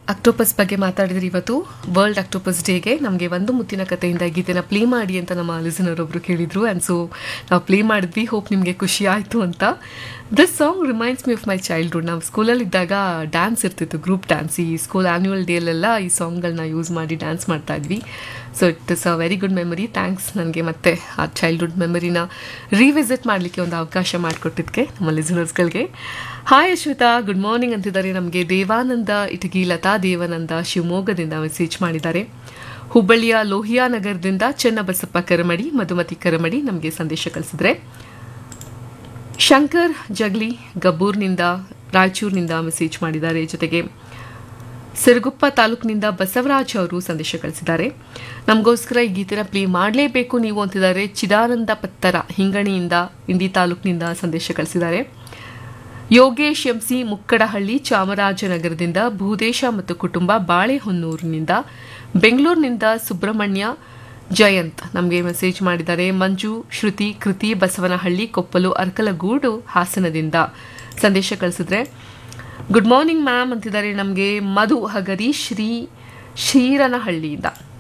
octopus ಬಗ್ಗೆ ಮಾತಾಡಿದ್ರೆ ಇವತ್ತು ವರ್ಲ್ಡ್ ಅಕ್ಟೋಪಸ್ ಡೇಗೆ ನಮಗೆ ಒಂದು ಮುತ್ತಿನ ಕಥೆಯಿಂದ ಗೀತೆನ ಪ್ಲೇ ಮಾಡಿ ಅಂತ ನಮ್ಮ ಲಿಸನರ್ ಒಬ್ರು ಕೇಳಿದ್ರು ಆ್ಯಂಡ್ ಸೊ ನಾವು ಪ್ಲೇ ಮಾಡಿದ್ವಿ ಹೋಪ್ ನಿಮಗೆ ಖುಷಿ ಆಯಿತು ಅಂತ this song reminds me of my childhood ನಾವು ಸ್ಕೂಲಲ್ಲಿ ಇದ್ದಾಗ ಡ್ಯಾನ್ಸ್ ಇರ್ತಿತ್ತು ಗ್ರೂಪ್ ಡ್ಯಾನ್ಸ್ ಈ ಸ್ಕೂಲ್ ಆ್ಯನ್ಯುವಲ್ ಡೇಲೆಲ್ಲ ಈ ಸಾಂಗ್ಗಳನ್ನ ಯೂಸ್ ಮಾಡಿ ಡ್ಯಾನ್ಸ್ ಮಾಡ್ತಾ ಇದ್ವಿ so it is a very good memory thanks ನನಗೆ ಮತ್ತೆ ಆ ಚೈಲ್ಡ್ಹುಡ್ ಮೆಮರಿನ ರಿವಿಸಿಟ್ ಮಾಡಲಿಕ್ಕೆ ಒಂದು ಅವಕಾಶ ಮಾಡಿಕೊಟ್ಟಿದ್ದಕ್ಕೆ ನಮ್ಮ ಲಿಸನರ್ಸ್ಗಳಿಗೆ ಹಾಯ್ ಅಶ್ವಿತಾ ಗುಡ್ ಮಾರ್ನಿಂಗ್ ಅಂತಿದ್ದಾರೆ ನಮಗೆ ದೇವಾನಂದ ಇಟಗಿ ಲತಾ ದೇವಾನಂದ ಶಿವಮೊಗ್ಗದಿಂದ ಮೆಸೇಜ್ ಮಾಡಿದ್ದಾರೆ ಹುಬ್ಬಳ್ಳಿಯ ಲೋಹಿಯಾ ನಗರದಿಂದ ಚೆನ್ನಬಸಪ್ಪ ಕರಮಡಿ ಮಧುಮತಿ ಕರಮಡಿ ನಮಗೆ ಸಂದೇಶ ಕಳಿಸಿದ್ರೆ ಶಂಕರ್ ಜಗ್ಲಿ ಗಬ್ಬೂರ್ನಿಂದ ರಾಯಚೂರಿನಿಂದ ಮೆಸೇಜ್ ಮಾಡಿದ್ದಾರೆ ಜೊತೆಗೆ ಸಿರುಗುಪ್ಪ ತಾಲೂಕಿನಿಂದ ಬಸವರಾಜ್ ಅವರು ಸಂದೇಶ ಕಳಿಸಿದ್ದಾರೆ ನಮಗೋಸ್ಕರ ಈ ಗೀತೆನ ಪ್ಲೇ ಮಾಡಲೇಬೇಕು ನೀವು ಅಂತಿದ್ದಾರೆ ಚಿದಾನಂದ ಪತ್ತರ ಹಿಂಗಣಿಯಿಂದ ಇಂಡಿ ತಾಲೂಕಿನಿಂದ ಸಂದೇಶ ಕಳಿಸಿದ್ದಾರೆ ಯೋಗೇಶ್ ಎಂಸಿ ಮುಕ್ಕಡಹಳ್ಳಿ ಚಾಮರಾಜನಗರದಿಂದ ಭೂದೇಶ ಮತ್ತು ಕುಟುಂಬ ಬಾಳೆಹೊನ್ನೂರಿನಿಂದ ಬೆಂಗಳೂರಿನಿಂದ ಸುಬ್ರಹ್ಮಣ್ಯ ಜಯಂತ್ ನಮಗೆ ಮೆಸೇಜ್ ಮಾಡಿದ್ದಾರೆ ಮಂಜು ಶ್ರುತಿ ಕೃತಿ ಬಸವನಹಳ್ಳಿ ಕೊಪ್ಪಲು ಅರ್ಕಲಗೂಡು ಹಾಸನದಿಂದ ಸಂದೇಶ ಕಳಿಸಿದ್ರೆ ಗುಡ್ ಮಾರ್ನಿಂಗ್ ಮ್ಯಾಮ್ ಅಂತಿದ್ದಾರೆ ನಮಗೆ ಮಧು ಹಗರಿ ಶ್ರೀ ಶೀರನಹಳ್ಳಿಯಿಂದ